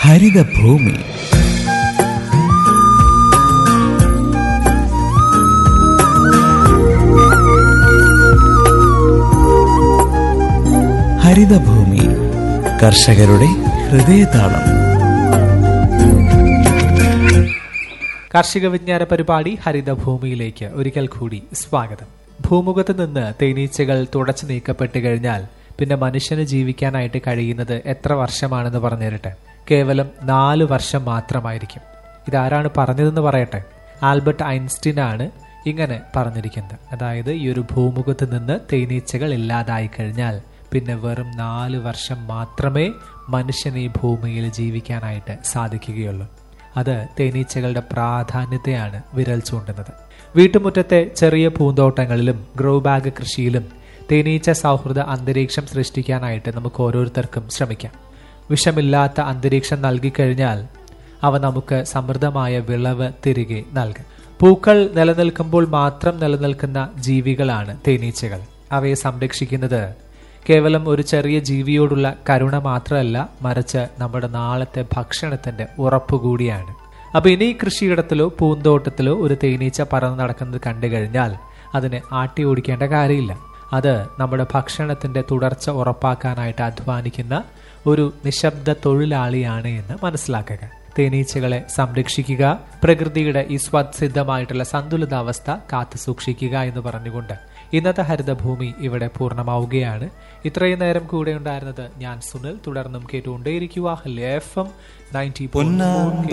ഹരിതഭൂമി ഹരിതഭൂമി കർഷകരുടെ ഹൃദയതാളം കാർഷിക വിജ്ഞാന പരിപാടി ഹരിതഭൂമിയിലേക്ക് ഒരിക്കൽ കൂടി സ്വാഗതം ഭൂമുഖത്ത് നിന്ന് തേനീച്ചകൾ തുടച്ചു നീക്കപ്പെട്ട് കഴിഞ്ഞാൽ പിന്നെ മനുഷ്യന് ജീവിക്കാനായിട്ട് കഴിയുന്നത് എത്ര വർഷമാണെന്ന് പറഞ്ഞു തരട്ടെ കേവലം നാല് വർഷം മാത്രമായിരിക്കും ഇതാരാണ് പറഞ്ഞതെന്ന് പറയട്ടെ ആൽബർട്ട് ഐൻസ്റ്റീൻ ആണ് ഇങ്ങനെ പറഞ്ഞിരിക്കുന്നത് അതായത് ഈ ഒരു ഭൂമുഖത്ത് നിന്ന് തേനീച്ചകൾ ഇല്ലാതായി കഴിഞ്ഞാൽ പിന്നെ വെറും നാല് വർഷം മാത്രമേ മനുഷ്യന് ഈ ഭൂമിയിൽ ജീവിക്കാനായിട്ട് സാധിക്കുകയുള്ളൂ അത് തേനീച്ചകളുടെ പ്രാധാന്യത്തെയാണ് വിരൽ ചൂണ്ടുന്നത് വീട്ടുമുറ്റത്തെ ചെറിയ പൂന്തോട്ടങ്ങളിലും ഗ്രോ ബാഗ് കൃഷിയിലും തേനീച്ച സൗഹൃദ അന്തരീക്ഷം സൃഷ്ടിക്കാനായിട്ട് നമുക്ക് ഓരോരുത്തർക്കും ശ്രമിക്കാം വിഷമില്ലാത്ത അന്തരീക്ഷം നൽകിക്കഴിഞ്ഞാൽ അവ നമുക്ക് സമൃദ്ധമായ വിളവ് തിരികെ നൽകും പൂക്കൾ നിലനിൽക്കുമ്പോൾ മാത്രം നിലനിൽക്കുന്ന ജീവികളാണ് തേനീച്ചകൾ അവയെ സംരക്ഷിക്കുന്നത് കേവലം ഒരു ചെറിയ ജീവിയോടുള്ള കരുണ മാത്രമല്ല മറിച്ച് നമ്മുടെ നാളത്തെ ഭക്ഷണത്തിന്റെ ഉറപ്പുകൂടിയാണ് അപ്പൊ ഇനി കൃഷിയിടത്തിലോ പൂന്തോട്ടത്തിലോ ഒരു തേനീച്ച പറന്ന് നടക്കുന്നത് കണ്ടു കഴിഞ്ഞാൽ അതിനെ ആട്ടി ഓടിക്കേണ്ട കാര്യമില്ല അത് നമ്മുടെ ഭക്ഷണത്തിന്റെ തുടർച്ച ഉറപ്പാക്കാനായിട്ട് അധ്വാനിക്കുന്ന ഒരു നിശബ്ദ തൊഴിലാളിയാണ് എന്ന് മനസ്സിലാക്കുക തേനീച്ചകളെ സംരക്ഷിക്കുക പ്രകൃതിയുടെ ഈ സ്വത്സിദ്ധമായിട്ടുള്ള സന്തുലിതാവസ്ഥ കാത്തു സൂക്ഷിക്കുക എന്ന് പറഞ്ഞുകൊണ്ട് ഇന്നത്തെ ഹരിതഭൂമി ഇവിടെ പൂർണ്ണമാവുകയാണ് ഇത്രയും നേരം കൂടെ ഉണ്ടായിരുന്നത് ഞാൻ സുനിൽ തുടർന്നും കേട്ടുകൊണ്ടേയിരിക്കുക എഫ് എം നയൻറ്റി പൊന്നാം